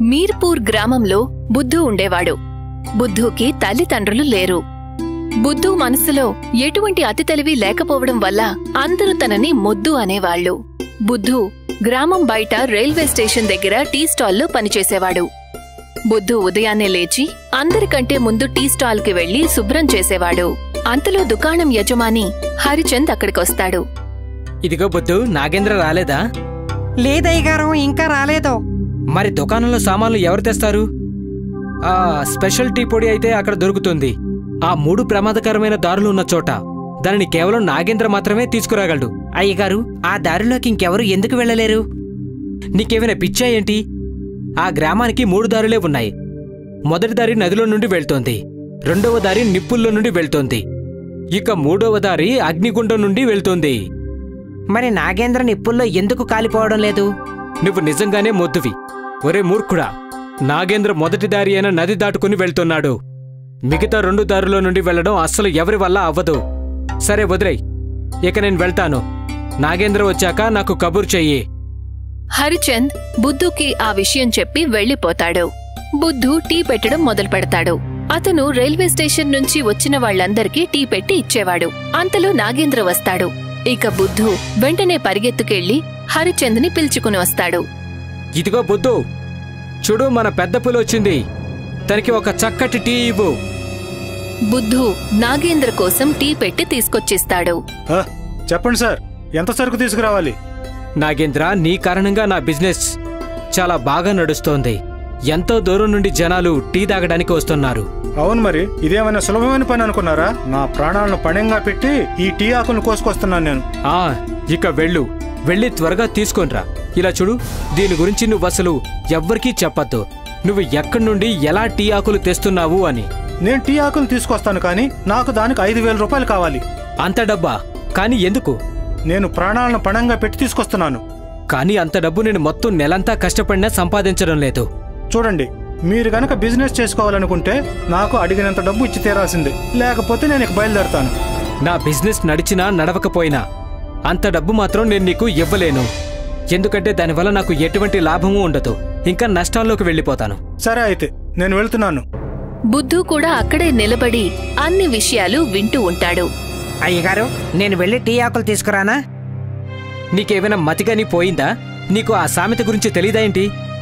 మీర్పూర్ గ్రామంలో బుద్ధు ఉండేవాడు బుద్ధుకి తల్లిదండ్రులు లేరు బుద్ధు మనసులో ఎటువంటి అతి తెలివి లేకపోవడం వల్ల అందరూ తనని మొద్దు అనేవాళ్లు బుద్ధు గ్రామం బయట రైల్వే స్టేషన్ దగ్గర టీ స్టాల్లో పనిచేసేవాడు బుద్ధు ఉదయాన్నే లేచి అందరికంటే ముందు టీ స్టాల్కి వెళ్లి శుభ్రం చేసేవాడు అంతలో దుకాణం యజమాని హరిచంద్ అక్కడికొస్తాడు ఇదిగో బుద్ధు నాగేంద్ర రాలేదా లేదయ్యగారు ఇంకా రాలేదు మరి దుకాణంలో సామాన్లు ఎవరు తెస్తారు ఆ స్పెషల్ టీ పొడి అయితే అక్కడ దొరుకుతుంది ఆ మూడు ప్రమాదకరమైన దారులు ఉన్న చోట దానిని కేవలం నాగేంద్ర మాత్రమే తీసుకురాగలడు అయ్యగారు ఆ దారిలోకి ఇంకెవరు ఎందుకు వెళ్ళలేరు నీకేమైనా పిచ్చా ఏంటి ఆ గ్రామానికి మూడు దారులే ఉన్నాయి మొదటి దారి నదిలో నుండి వెళ్తోంది రెండవ దారి నిప్పుల్లో నుండి వెళ్తోంది ఇక మూడవ దారి అగ్నిగుండం నుండి వెళ్తోంది మరి నాగేంద్ర నిప్పుల్లో ఎందుకు కాలిపోవడం లేదు నువ్వు నిజంగానే మొద్దువి ఒరే మూర్ఖుడా నాగేంద్ర మొదటి దారి అయిన నది దాటుకుని వెళ్తున్నాడు మిగతా రెండు దారుల నుండి వెళ్ళడం అస్సలు ఎవరి వల్ల అవ్వదు సరే వదిలేయ్ ఇక నేను వెళ్తాను నాగేంద్ర వచ్చాక నాకు కబురు చెయ్యి హరిచంద్ బుద్ధుకి ఆ విషయం చెప్పి వెళ్లిపోతాడు బుద్ధు టీ పెట్టడం మొదలు పెడతాడు అతను రైల్వే స్టేషన్ నుంచి వచ్చిన వాళ్ళందరికీ టీ పెట్టి ఇచ్చేవాడు అంతలో నాగేంద్ర వస్తాడు ఇక బుద్ధు వెంటనే పరిగెత్తుకెళ్లి హరిచంద్ని పిలుచుకుని వస్తాడు ఇదిగో బుద్ధు చూడు మన పెద్ద పులి వచ్చింది తనకి ఒక చక్కటి టీ ఇవ్వు బుద్ధు నాగేంద్ర కోసం టీ పెట్టి తీసుకొచ్చిస్తాడు ఆ, చెప్పండి సార్ ఎంత సరుకు తీసుకురావాలి నాగేంద్ర నీ కారణంగా నా బిజినెస్ చాలా బాగా నడుస్తోంది ఎంతో దూరం నుండి జనాలు టీ తాగడానికి వస్తున్నారు అవును మరి ఇదేమైనా సులభమైన పని అనుకున్నారా నా ప్రాణాలను పణంగా పెట్టి ఈ టీ ఆకులను కోసుకొస్తున్నాను నేను ఆ ఇక వెళ్ళు వెళ్ళి త్వరగా తీసుకొనిరా ఇలా చూడు దీని గురించి నువ్వు అసలు ఎవ్వరికీ చెప్పొద్దు నువ్వు ఎక్కడి నుండి ఎలా టీ ఆకులు తెస్తున్నావు అని నేను టీ ఆకులు తీసుకొస్తాను కానీ నాకు దానికి ఐదు వేల రూపాయలు కావాలి అంత డబ్బా కానీ ఎందుకు నేను ప్రాణాలను పణంగా పెట్టి తీసుకొస్తున్నాను కానీ అంత డబ్బు నేను మొత్తం నెలంతా కష్టపడినా సంపాదించడం లేదు చూడండి మీరు గనక బిజినెస్ చేసుకోవాలనుకుంటే నాకు అడిగినంత డబ్బు ఇచ్చి తీరాల్సిందే లేకపోతే నేను ఇక బయలుదేరుతాను నా బిజినెస్ నడిచినా నడవకపోయినా అంత డబ్బు మాత్రం నేను నీకు ఇవ్వలేను ఎందుకంటే దానివల్ల నాకు ఎటువంటి లాభమూ ఉండదు ఇంకా నష్టాల్లోకి వెళ్ళిపోతాను సరే అయితే నేను వెళ్తున్నాను బుద్ధు కూడా అక్కడే నిలబడి అన్ని విషయాలు వింటూ ఉంటాడు అయ్యగారు నేను వెళ్ళి టీ ఆకులు తీసుకురానా నీకేమైనా మతిగాని పోయిందా నీకు ఆ సామెత గురించి తెలీదేంటి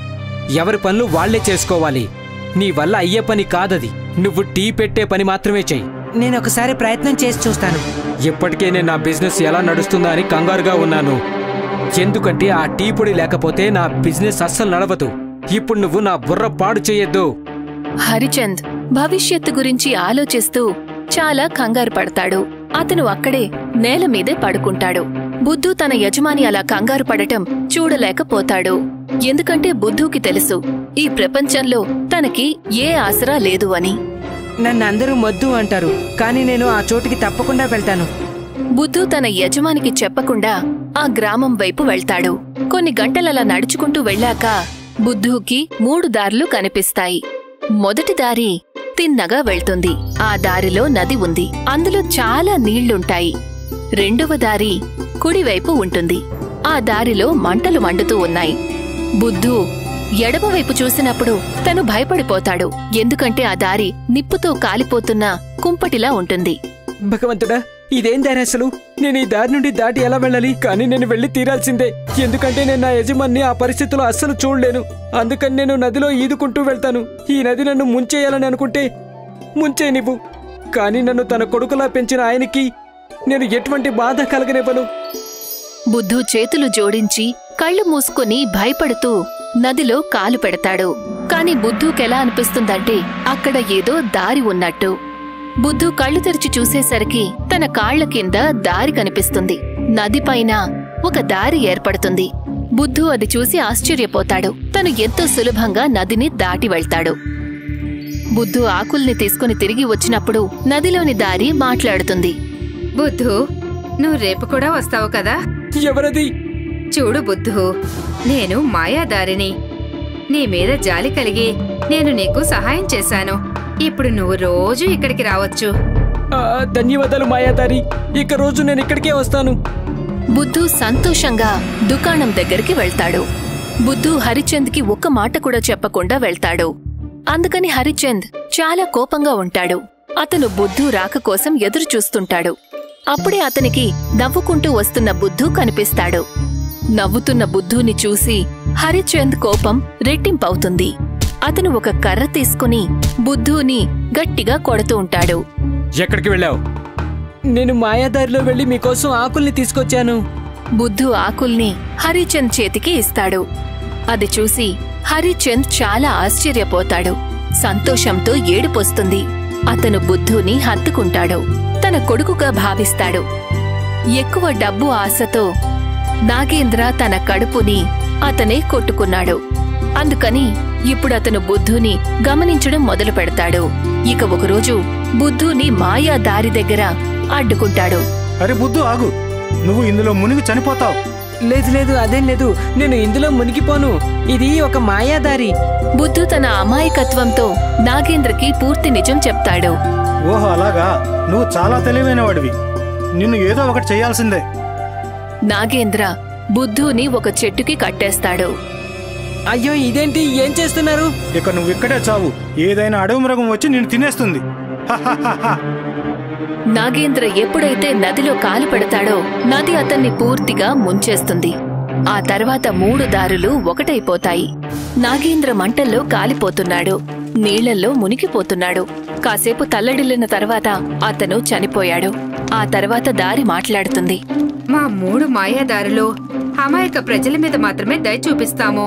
ఎవరి పనులు వాళ్లే చేసుకోవాలి నీ వల్ల అయ్యే పని కాదది నువ్వు టీ పెట్టే పని మాత్రమే చెయ్యి నేను ఒకసారి ప్రయత్నం చేసి చూస్తాను ఇప్పటికే నేను నా బిజినెస్ ఎలా నడుస్తుందా అని కంగారుగా ఉన్నాను ఎందుకంటే ఆ టీ పొడి లేకపోతే నా బిజినెస్ అస్సలు నడవదు ఇప్పుడు నువ్వు నా బుర్ర పాడు చేయొద్దు హరిచంద్ భవిష్యత్తు గురించి ఆలోచిస్తూ చాలా కంగారు పడతాడు అతను అక్కడే నేల మీదే పడుకుంటాడు బుద్ధు తన యజమాని అలా కంగారు పడటం చూడలేకపోతాడు ఎందుకంటే బుద్ధుకి తెలుసు ఈ ప్రపంచంలో తనకి ఏ ఆసరా లేదు అని నన్ను అందరూ మొద్దు అంటారు కానీ నేను ఆ చోటుకి తప్పకుండా వెళ్తాను బుద్ధు తన యజమానికి చెప్పకుండా ఆ గ్రామం వైపు వెళ్తాడు కొన్ని గంటలలా నడుచుకుంటూ వెళ్ళాక బుద్ధుకి మూడు దారులు కనిపిస్తాయి మొదటి దారి తిన్నగా వెళ్తుంది ఆ దారిలో నది ఉంది అందులో చాలా నీళ్లుంటాయి రెండవ దారి కుడివైపు ఉంటుంది ఆ దారిలో మంటలు మండుతూ ఉన్నాయి బుద్ధు ఎడమవైపు చూసినప్పుడు తను భయపడిపోతాడు ఎందుకంటే ఆ దారి నిప్పుతో కాలిపోతున్న కుంపటిలా ఉంటుంది భగవంతుడా ఇదేం దారి అసలు నేను ఈ దారి నుండి దాటి ఎలా వెళ్ళాలి కానీ నేను వెళ్ళి తీరాల్సిందే ఎందుకంటే నేను నా యజమాన్ని ఆ పరిస్థితిలో అస్సలు చూడలేను అందుకని నేను నదిలో ఈదుకుంటూ వెళ్తాను ఈ నది నన్ను ముంచేయాలని అనుకుంటే ముంచే నువ్వు కానీ నన్ను తన కొడుకులా పెంచిన ఆయనకి నేను ఎటువంటి బాధ కలగనివ్వను బుద్ధు చేతులు జోడించి కళ్ళు మూసుకుని భయపడుతూ నదిలో కాలు పెడతాడు కాని బుద్ధుకెలా అనిపిస్తుందంటే అక్కడ ఏదో దారి ఉన్నట్టు బుద్ధు కళ్ళు తెరిచి చూసేసరికి తన కాళ్ల కింద దారి కనిపిస్తుంది నదిపైన ఒక దారి ఏర్పడుతుంది బుద్ధు అది చూసి ఆశ్చర్యపోతాడు తను ఎంతో సులభంగా నదిని దాటి వెళ్తాడు బుద్ధు ఆకుల్ని తీసుకుని తిరిగి వచ్చినప్పుడు నదిలోని దారి మాట్లాడుతుంది బుద్ధు నువ్వు రేపు కూడా వస్తావు కదా ఎవరది చూడు బుద్ధు నేను మాయాదారిని నీ మీద జాలి కలిగి నేను నీకు సహాయం చేశాను ఇప్పుడు నువ్వు రోజు ఇక్కడికి రావచ్చు ఆ, ధన్యవాదాలు మాయాదారి ఇక రోజు నేను ఇక్కడికే వస్తాను బుద్ధు సంతోషంగా దుకాణం దగ్గరికి వెళ్తాడు బుద్ధు హరిచంద్కి ఒక్క మాట కూడా చెప్పకుండా వెళ్తాడు అందుకని హరిచంద్ చాలా కోపంగా ఉంటాడు అతను బుద్ధు రాక కోసం ఎదురు చూస్తుంటాడు అప్పుడే అతనికి నవ్వుకుంటూ వస్తున్న బుద్ధు కనిపిస్తాడు నవ్వుతున్న బుద్ధుని చూసి హరిచంద్ కోపం రెట్టింపవుతుంది అతను ఒక కర్ర తీసుకుని బుద్ధుని గట్టిగా కొడుతూ ఉంటాడు ఎక్కడికి వెళ్ళావు నేను మాయాదారిలో వెళ్ళి మీకోసం ఆకుల్ని తీసుకొచ్చాను బుద్ధు ఆకుల్ని హరిచంద్ చేతికి ఇస్తాడు అది చూసి హరిచంద్ చాలా ఆశ్చర్యపోతాడు సంతోషంతో ఏడుపొస్తుంది అతను బుద్ధుని హత్తుకుంటాడు తన కొడుకుగా భావిస్తాడు ఎక్కువ డబ్బు ఆశతో నాగేంద్ర తన కడుపుని అతనే కొట్టుకున్నాడు అందుకని ఇప్పుడు అతను బుద్ధుని గమనించడం మొదలు పెడతాడు ఇక ఒకరోజు బుద్ధుని మాయా దారి దగ్గర అడ్డుకుంటాడు అరే బుద్ధు ఆగు నువ్వు ఇందులో మునిగి చనిపోతావు లేదు లేదు అదేం లేదు నేను ఇందులో మునిగిపోను ఇది ఒక మాయాదారి బుద్ధు తన అమాయకత్వంతో నాగేంద్రకి పూర్తి నిజం చెప్తాడు ఓహో అలాగా నువ్వు చాలా తెలివైన వాడివి నిన్ను ఏదో ఒకటి చేయాల్సిందే నాగేంద్ర బుద్ధుని ఒక చెట్టుకి కట్టేస్తాడు అయ్యో ఇదేంటి ఏం చేస్తున్నారు ఇక నువ్వు ఇక్కడే చావు ఏదైనా అడవి మృగం వచ్చి నిన్ను తినేస్తుంది హహహహ. నాగేంద్ర ఎప్పుడైతే నదిలో కాలు పెడతాడో నది అతన్ని పూర్తిగా ముంచేస్తుంది ఆ తర్వాత మూడు దారులు ఒకటైపోతాయి నాగేంద్ర మంటల్లో కాలిపోతున్నాడు నీళ్లలో మునిగిపోతున్నాడు కాసేపు తల్లడిల్లిన తర్వాత అతను చనిపోయాడు ఆ తర్వాత దారి మాట్లాడుతుంది మా మూడు మాయాదారులు అమాయక ప్రజల మీద మాత్రమే దయ చూపిస్తాము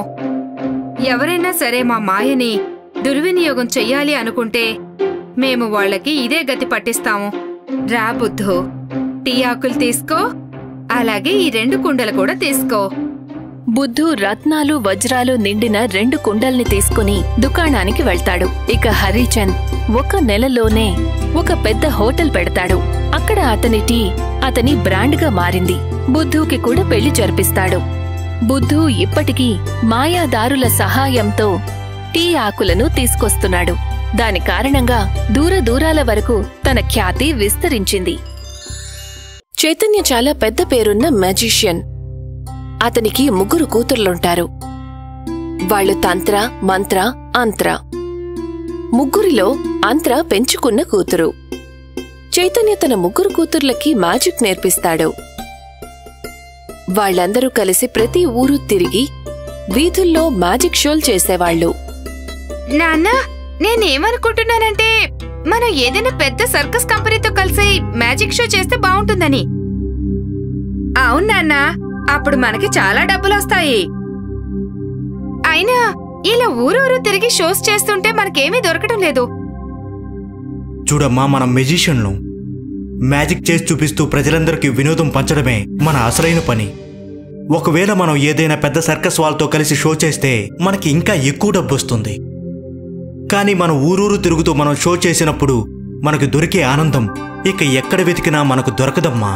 ఎవరైనా సరే మా మాయని దుర్వినియోగం చెయ్యాలి అనుకుంటే మేము వాళ్ళకి ఇదే గతి పట్టిస్తాము రా బుద్ధు టీ ఆకులు తీసుకో అలాగే ఈ రెండు కుండలు కూడా తీసుకో బుద్ధు రత్నాలు వజ్రాలు నిండిన రెండు కుండల్ని తీసుకుని దుకాణానికి వెళ్తాడు ఇక హరిచంద్ ఒక నెలలోనే ఒక పెద్ద హోటల్ పెడతాడు అక్కడ అతని టీ అతని బ్రాండ్గా మారింది బుద్ధుకి కూడా పెళ్లి జరిపిస్తాడు బుద్ధు ఇప్పటికీ మాయాదారుల సహాయంతో టీ ఆకులను తీసుకొస్తున్నాడు దాని కారణంగా దూర దూరాల వరకు తన ఖ్యాతి విస్తరించింది చైతన్య చాలా పెద్ద పేరున్న మ్యాజిషియన్ అతనికి ముగ్గురు కూతుర్లుంటారు వాళ్ళు తంత్ర మంత్ర అంత్ర ముగ్గురిలో అంత్ర పెంచుకున్న కూతురు చైతన్య తన ముగ్గురు కూతుర్లకి మ్యాజిక్ నేర్పిస్తాడు వాళ్ళందరూ కలిసి ప్రతి ఊరు తిరిగి వీధుల్లో మ్యాజిక్ షోలు చేసేవాళ్ళు నాన్న నేనేమనుకుంటున్నానంటే మనం ఏదైనా పెద్ద సర్కస్ కంపెనీతో కలిసి మ్యాజిక్ షో చేస్తే బాగుంటుందని అవును నాన్న అప్పుడు మనకి చాలా డబ్బులు వస్తాయి అయినా ఇలా ఊరూరు తిరిగి షోస్ చేస్తుంటే మనకేమీ దొరకడం లేదు చూడమ్మా మనం మెజిషియన్లు మ్యాజిక్ చేసి చూపిస్తూ ప్రజలందరికీ వినోదం పంచడమే మన అసలైన పని ఒకవేళ మనం ఏదైనా పెద్ద సర్కస్ వాళ్ళతో కలిసి షో చేస్తే మనకి ఇంకా ఎక్కువ డబ్బు వస్తుంది కానీ మనం ఊరూరు తిరుగుతూ మనం షో చేసినప్పుడు మనకు దొరికే ఆనందం ఇక ఎక్కడ వెతికినా మనకు దొరకదమ్మా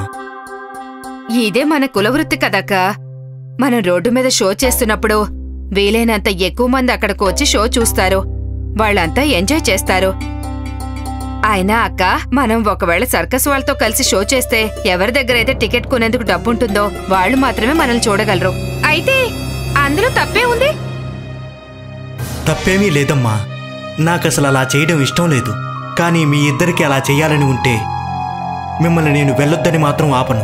ఇదే మన కులవృత్తి కదక్క మనం రోడ్డు మీద షో చేస్తున్నప్పుడు వీలైనంత ఎక్కువ మంది అక్కడికి వచ్చి షో చూస్తారు వాళ్ళంతా ఎంజాయ్ చేస్తారు అయినా అక్క మనం ఒకవేళ సర్కస్ వాళ్ళతో కలిసి షో చేస్తే ఎవరి దగ్గర అయితే టికెట్ కొనేందుకు డబ్బుంటుందో వాళ్ళు మాత్రమే మనల్ని చూడగలరు అయితే అందులో తప్పే ఉంది తప్పేమీ లేదమ్మా నాకసలు అలా చేయడం ఇష్టం లేదు కానీ మీ ఇద్దరికి అలా చేయాలని ఉంటే మిమ్మల్ని నేను వెళ్ళొద్దని మాత్రం ఆపను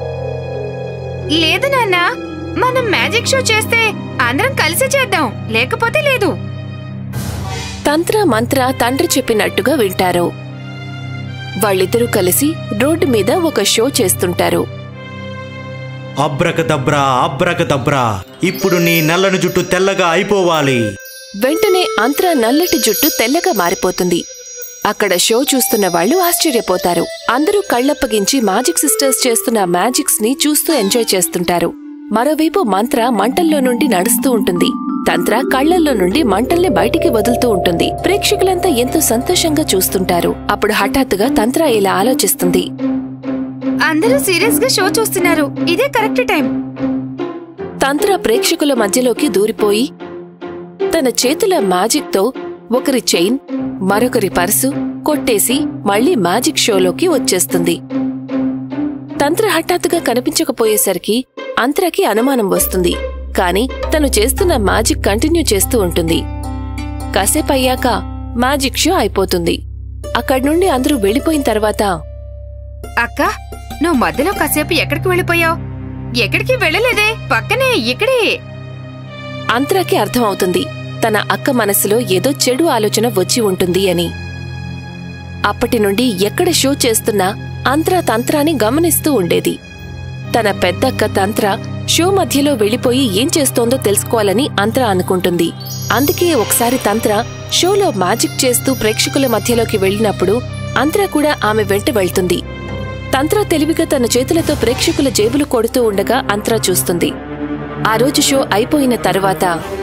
లేదు నాన్న మనం మ్యాజిక్ షో చేస్తే అందరం కలిసి చేద్దాం లేకపోతే లేదు తంత్ర మంత్ర తండ్రి చెప్పినట్టుగా వింటారు వాళ్ళిద్దరూ కలిసి రోడ్డు మీద ఒక షో చేస్తుంటారు అబ్రకదబ్రా అబ్రకదబ్రా ఇప్పుడు నీ నల్లని జుట్టు తెల్లగా అయిపోవాలి వెంటనే అంత్ర నల్లటి జుట్టు తెల్లగా మారిపోతుంది అక్కడ షో చూస్తున్న వాళ్ళు ఆశ్చర్యపోతారు అందరూ కళ్ళప్పగించి మ్యాజిక్ సిస్టర్స్ చేస్తున్న మ్యాజిక్స్ ని చూస్తూ ఎంజాయ్ చేస్తుంటారు మరోవైపు మంత్ర మంటల్లో నుండి నడుస్తూ ఉంటుంది తంత్ర కళ్ళల్లో నుండి మంటల్ని బయటికి వదులుతూ ఉంటుంది ప్రేక్షకులంతా ఎంతో సంతోషంగా చూస్తుంటారు అప్పుడు హఠాత్తుగా తంత్ర ఇలా ఆలోచిస్తుంది అందరూ సీరియస్ గా షో చూస్తున్నారు ఇదే కరెక్ట్ టైం తంత్ర ప్రేక్షకుల మధ్యలోకి దూరిపోయి తన చేతుల మ్యాజిక్తో ఒకరి చైన్ మరొకరి పర్సు కొట్టేసి మళ్ళీ మ్యాజిక్ షోలోకి వచ్చేస్తుంది తంత్ర హఠాత్తుగా కనిపించకపోయేసరికి అంత్రకి అనుమానం వస్తుంది కాని తను చేస్తున్న మ్యాజిక్ కంటిన్యూ చేస్తూ ఉంటుంది కాసేపయ్యాక మ్యాజిక్ షో అయిపోతుంది అక్కడి నుండి అందరూ వెళ్ళిపోయిన తర్వాత అక్క నువ్వు మధ్యలో కాసేపు ఎక్కడికి వెళ్ళిపోయావు ఎక్కడికి వెళ్ళలేదే పక్కనే ఇక్కడే అంతరాకి అర్థమవుతుంది తన అక్క మనసులో ఏదో చెడు ఆలోచన వచ్చి ఉంటుంది అని అప్పటి నుండి ఎక్కడ షో చేస్తున్నా అంతరా తంత్రాన్ని గమనిస్తూ ఉండేది తన పెద్దక్క తంత్ర షో మధ్యలో వెళ్ళిపోయి ఏం చేస్తోందో తెలుసుకోవాలని అంతరా అనుకుంటుంది అందుకే ఒకసారి తంత్ర షోలో మ్యాజిక్ చేస్తూ ప్రేక్షకుల మధ్యలోకి వెళ్ళినప్పుడు అంతరా కూడా ఆమె వెంట వెళ్తుంది తంత్ర తెలివిగా తన చేతులతో ప్రేక్షకుల జేబులు కొడుతూ ఉండగా అంతరా చూస్తుంది ఆ రోజు షో అయిపోయిన తర్వాత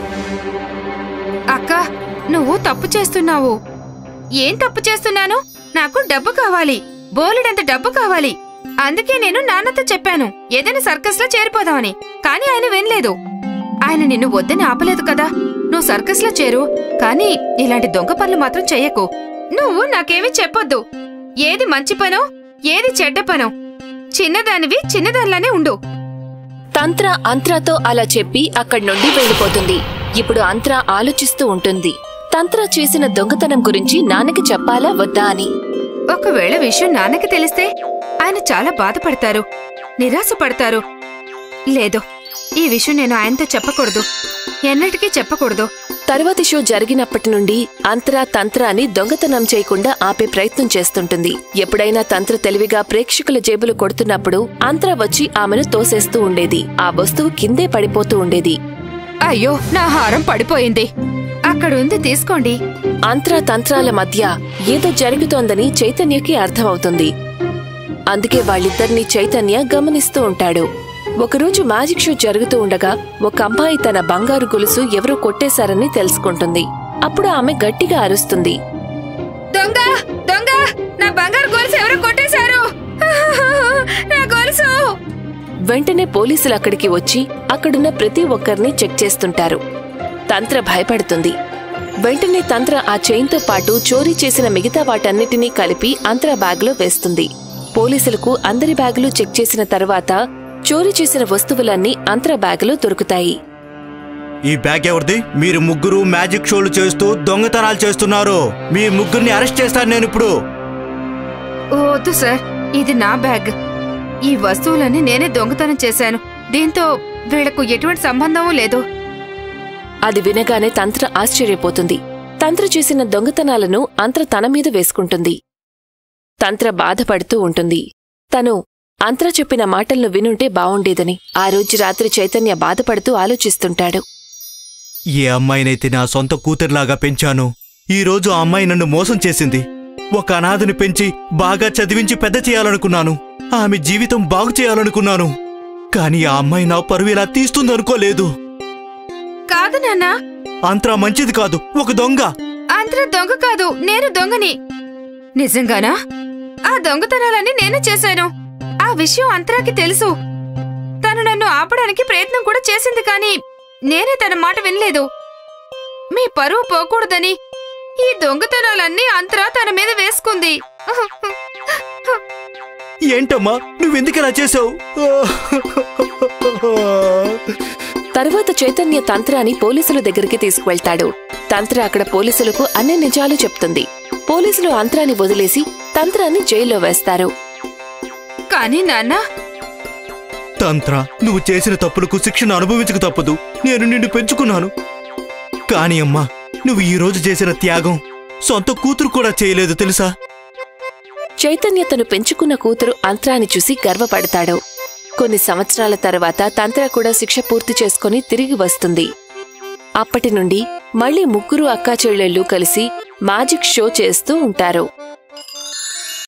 అక్క నువ్వు తప్పు చేస్తున్నావు ఏం తప్పు చేస్తున్నాను నాకు డబ్బు కావాలి బోలెడంత డబ్బు కావాలి అందుకే నేను నాన్నతో చెప్పాను ఏదైనా సర్కస్ లో చేరిపోదామని కానీ ఆయన వినలేదు ఆయన నిన్ను వద్దని ఆపలేదు కదా నువ్వు సర్కస్ లో చేరు కానీ ఇలాంటి దొంగ పనులు మాత్రం చెయ్యకు నువ్వు నాకేమీ చెప్పొద్దు ఏది మంచి పనో ఏది చెడ్డ పనో చిన్నదానివి చిన్నదానిలానే ఉండు తంత్ర అంత్రాతో అలా చెప్పి అక్కడి నుండి వెళ్ళిపోతుంది ఇప్పుడు అంత్ర ఆలోచిస్తూ ఉంటుంది తంత్ర చేసిన దొంగతనం గురించి నాన్నకి చెప్పాలా వద్దా అని ఒకవేళ విషయం నాన్నకి తెలిస్తే ఆయన చాలా బాధపడతారు నిరాశపడతారు లేదు ఈ విషయం నేను ఆయనతో చెప్పకూడదు ఎన్నటికీ చెప్పకూడదు తరువాతి షో జరిగినప్పటి నుండి అంతరా తంత్ర అని దొంగతనం చేయకుండా ఆపే ప్రయత్నం చేస్తుంటుంది ఎప్పుడైనా తంత్ర తెలివిగా ప్రేక్షకుల జేబులు కొడుతున్నప్పుడు అంతరా వచ్చి ఆమెను తోసేస్తూ ఉండేది ఆ వస్తువు కిందే పడిపోతూ ఉండేది అయ్యో నా హారం పడిపోయింది అక్కడుంది తీసుకోండి అంతరా తంత్రాల మధ్య ఏదో జరుగుతోందని చైతన్యకి అర్థమవుతుంది అందుకే వాళ్ళిద్దరినీ చైతన్య గమనిస్తూ ఉంటాడు ఒకరోజు మ్యాజిక్ షో జరుగుతూ ఉండగా ఒక అమ్మాయి తన బంగారు గొలుసు ఎవరో కొట్టేశారని తెలుసుకుంటుంది అప్పుడు ఆమె గట్టిగా అరుస్తుంది దొంగ దొంగ నా బంగారు గొలుసు ఎవరు కొట్టేశారు నా గొలుసు వెంటనే పోలీసులు అక్కడికి వచ్చి అక్కడున్న ప్రతి ఒక్కరిని చెక్ చేస్తుంటారు తంత్ర భయపడుతుంది వెంటనే తంత్ర ఆ చైన్తో పాటు చోరీ చేసిన మిగతా వాటన్నిటినీ కలిపి అంతర బ్యాగులో వేస్తుంది పోలీసులకు అందరి బ్యాగులు చెక్ చేసిన తర్వాత చోరీ చేసిన వస్తువులన్నీ అంతర బ్యాగులో దొరుకుతాయి ఈ బ్యాగ్ ఎవరిది మీరు ముగ్గురు మ్యాజిక్ షోలు చేస్తూ దొంగతనాలు చేస్తున్నారు మీ ముగ్గురిని అరెస్ట్ చేస్తాను నేను ఇప్పుడు ఓ, వద్దు సార్ ఇది నా బ్యాగ్ ఈ వస్తువులన్నీ నేనే దొంగతనం చేశాను దీంతో వీళ్లకు ఎటువంటి సంబంధమూ లేదు అది వినగానే తంత్ర ఆశ్చర్యపోతుంది తంత్ర చేసిన దొంగతనాలను అంత్ర తన మీద వేసుకుంటుంది తంత్ర బాధపడుతూ ఉంటుంది తను అంత్ర చెప్పిన మాటలను వినుంటే బావుండేదని ఆ రోజు రాత్రి చైతన్య బాధపడుతూ ఆలోచిస్తుంటాడు ఏ అమ్మాయినైతే నా సొంత కూతురులాగా పెంచాను ఈ రోజు ఆ అమ్మాయి నన్ను మోసం చేసింది ఒక అనాథని పెంచి బాగా చదివించి పెద్ద చేయాలనుకున్నాను ఆమె జీవితం బాగు చేయాలనుకున్నాను కానీ ఆ అమ్మాయి నా పరువు ఇలా తీస్తుందనుకోలేదు కాదు నాన్నా అంతరా మంచిది కాదు ఒక దొంగ అంతర దొంగ కాదు నేను దొంగని నిజంగానా ఆ దొంగతనాలన్నీ నేనే చేశాను ఆ విషయం అంతరాకి తెలుసు తను నన్ను ఆపడానికి ప్రయత్నం కూడా చేసింది కానీ నేనే తన మాట వినలేదు మీ పరువు పోకూడదని ఈ దొంగతనాలన్నీ అంతరా తన మీద వేసుకుంది ఏంటమ్మా నువ్వెందుకు ఇలా చేసావు తరువాత చైతన్య తంత్రాని పోలీసుల దగ్గరికి తీసుకువెళ్తాడు తంత్ర అక్కడ పోలీసులకు అన్ని నిజాలు చెప్తుంది పోలీసులు అంత్రాన్ని వదిలేసి తంత్రాన్ని జైల్లో వేస్తారు కానీ నాన్న తంత్ర నువ్వు చేసిన తప్పులకు శిక్షను అనుభవించక తప్పదు నేను నిన్ను పెంచుకున్నాను కాని అమ్మా నువ్వు ఈ రోజు చేసిన త్యాగం సొంత కూతురు కూడా చేయలేదు తెలుసా చైతన్య తను పెంచుకున్న కూతురు అంత్రాన్ని చూసి గర్వపడతాడు కొన్ని సంవత్సరాల తర్వాత తంత్ర కూడా శిక్ష పూర్తి చేసుకుని తిరిగి వస్తుంది అప్పటి నుండి మళ్ళీ ముగ్గురు అక్కా చెల్లెళ్ళు కలిసి మ్యాజిక్ షో చేస్తూ ఉంటారు